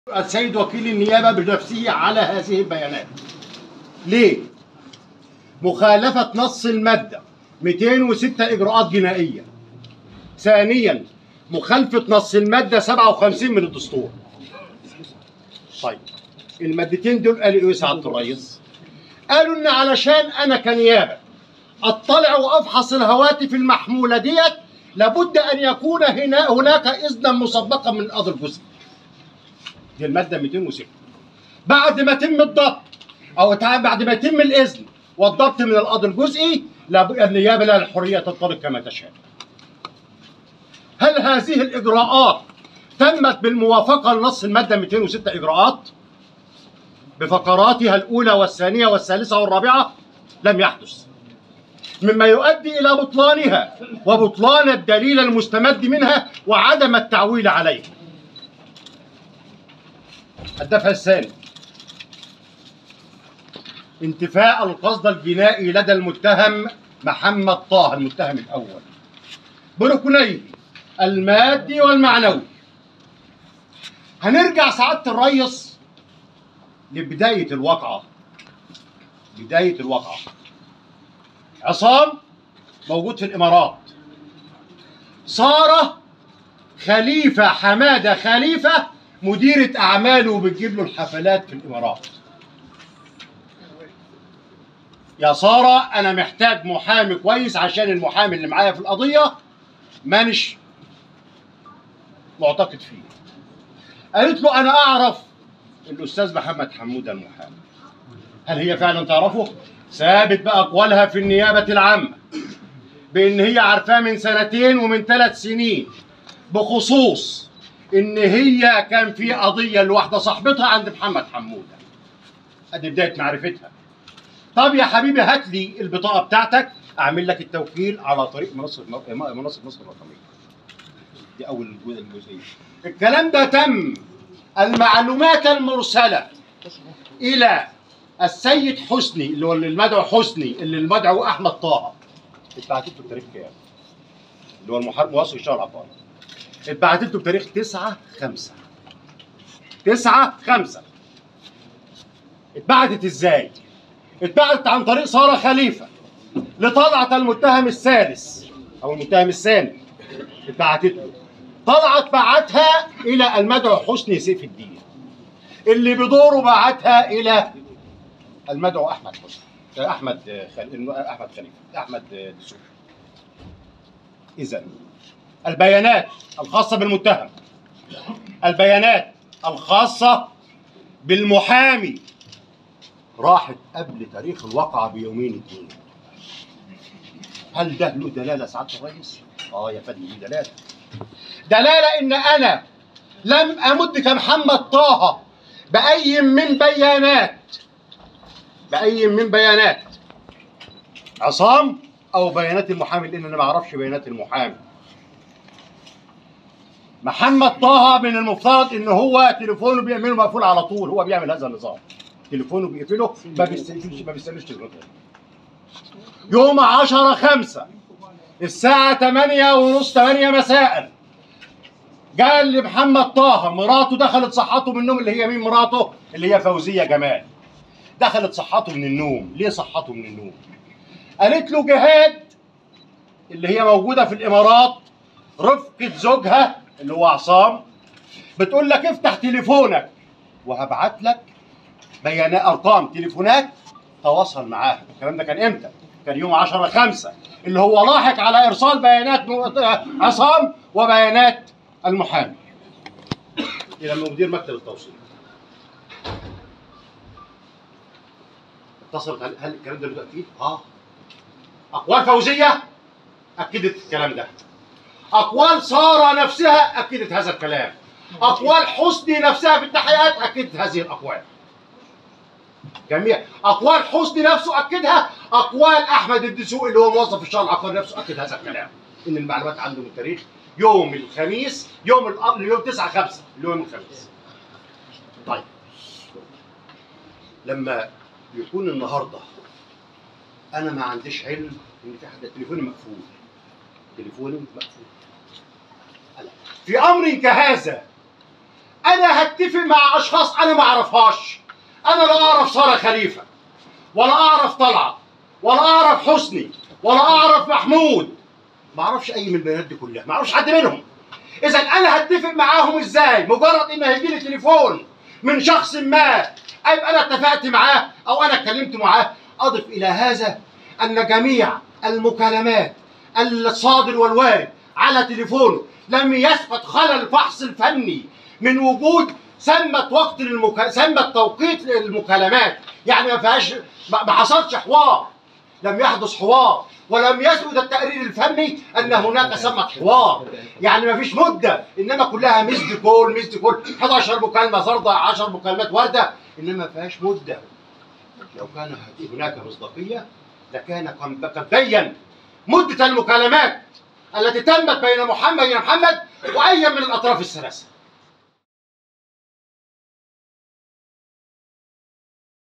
السيد وكيل النيابة بنفسه على هذه البيانات ليه؟ مخالفة نص المادة 206 إجراءات جنائية ثانيا مخالفة نص المادة 57 من الدستور طيب المادتين دول قالوا ايه يا سعادة الرئيس؟ قالوا ان علشان انا كنيابة اطلع وافحص الهواتف المحمولة ديت لابد ان يكون هنا هناك اذنا مسبقا من القاضي الجزئي دي الماده 206 بعد ما يتم الضبط او تع- بعد ما يتم الاذن والضبط من القاضي الجزئي لابد النيابه لها الحريه تنطلق كما تشاء. هل هذه الاجراءات تمت بالموافقه لنص الماده 206 اجراءات؟ بفقراتها الاولى والثانيه والثالثه والرابعه لم يحدث. مما يؤدي الى بطلانها وبطلان الدليل المستمد منها وعدم التعويل عليه. الدفع الثاني انتفاء القصد الجنائي لدى المتهم محمد طه المتهم الاول بركنيه المادي والمعنوي هنرجع سعاده الريس لبدايه الواقعه بدايه الواقعه عصام موجود في الامارات ساره خليفه حماده خليفه مديرة أعماله بتجيب له الحفلات في الإمارات. يا سارة أنا محتاج محامي كويس عشان المحامي اللي معايا في القضية مانش معتقد فيه. قالت له أنا أعرف الأستاذ محمد حمودة المحامي. هل هي فعلا تعرفه؟ ثابت بأقوالها في النيابة العامة بإن هي عارفاه من سنتين ومن ثلاث سنين بخصوص ان هي كان في قضيه لواحده صاحبتها عند محمد حموده ادي بدايه معرفتها طب يا حبيبي هات لي البطاقه بتاعتك اعمل لك التوكيل على طريق منصه منصه مصر الرقميه دي اول الجزئيه الكلام ده تم المعلومات المرسله الى السيد حسني اللي هو المدعو حسني اللي المدعو احمد طه اتبعتت له بتاريخ كام؟ اللي هو المحارب مواصل الشهر العقاري اتبعتت له بتاريخ 9 5 9 5 اتبعتت ازاي؟ اتبعتت عن طريق ساره خليفه لطلعت المتهم الثالث او المتهم الثاني اتبعتت له طلعت بعتها الى المدعو حسني سيف الدين اللي بدوره بعتها الى المدعو احمد حسني احمد خل... احمد خليفه احمد دسوقي اذا البيانات الخاصة بالمتهم البيانات الخاصة بالمحامي راحت قبل تاريخ الواقعة بيومين اتنين هل ده له دلالة سعادة الرئيس؟ اه يا فندم له دلالة دلالة ان انا لم امد كمحمد طه بأي من بيانات بأي من بيانات عصام او بيانات المحامي لان انا ما اعرفش بيانات المحامي محمد طه من المفترض ان هو تليفونه بيعمله مقفول على طول هو بيعمل هذا النظام تليفونه بيقفله ما بيستلمش ما بيستلمش تليفونه يوم 10 5 الساعة 8 ونص 8 مساء قال لمحمد طه مراته دخلت صحته من النوم اللي هي مين مراته؟ اللي هي فوزية جمال دخلت صحته من النوم ليه صحته من النوم؟ قالت له جهاد اللي هي موجودة في الإمارات رفقة زوجها اللي هو عصام بتقول لك افتح تليفونك وهبعت لك بيانات ارقام تليفونات تواصل معاها الكلام ده كان امتى؟ كان يوم 10 5 اللي هو لاحق على ارسال بيانات م- عصام وبيانات المحامي الى مدير مكتب التوصيل اتصلت هل, هل الكلام ده له تاكيد؟ اه اقوال فوزيه اكدت الكلام ده اقوال ساره نفسها اكدت هذا الكلام اقوال حسني نفسها في التحقيقات اكدت هذه الاقوال جميع اقوال حسني نفسه اكدها اقوال احمد الدسوقي اللي هو موظف الشهر العقاري نفسه اكد هذا الكلام ان المعلومات عنده من تاريخ يوم الخميس يوم القبل يوم 9 5 اللي هو يوم الخميس طيب لما يكون النهارده انا ما عنديش علم ان في حد تليفوني مقفول تليفوني مقفول ألا. في امر كهذا انا هتفق مع اشخاص انا ما اعرفهاش انا لا اعرف ساره خليفه ولا اعرف طلعت ولا اعرف حسني ولا اعرف محمود ما اعرفش اي من البنات دي كلها ما اعرفش حد منهم اذا انا هتفق معاهم ازاي مجرد ان هيجي لي تليفون من شخص ما ابقى انا اتفقت معاه او انا اتكلمت معاه اضف الى هذا ان جميع المكالمات الصادر والوارد على تليفونه لم يثبت خلل الفحص الفني من وجود سمت وقت المكا... سمت توقيت المكالمات يعني ما فيهاش ما ما حصلش حوار لم يحدث حوار ولم يثبت التقرير الفني ان هناك سمت حوار يعني ما فيش مده انما كلها مزد كول مزد كول 11 مكالمه زرده 10 مكالمات وارده انما ما فيهاش مده لو كان هناك مصداقيه لكان قد قد بين مده المكالمات التي تمت بين محمد بن محمد واي من الاطراف الثلاثه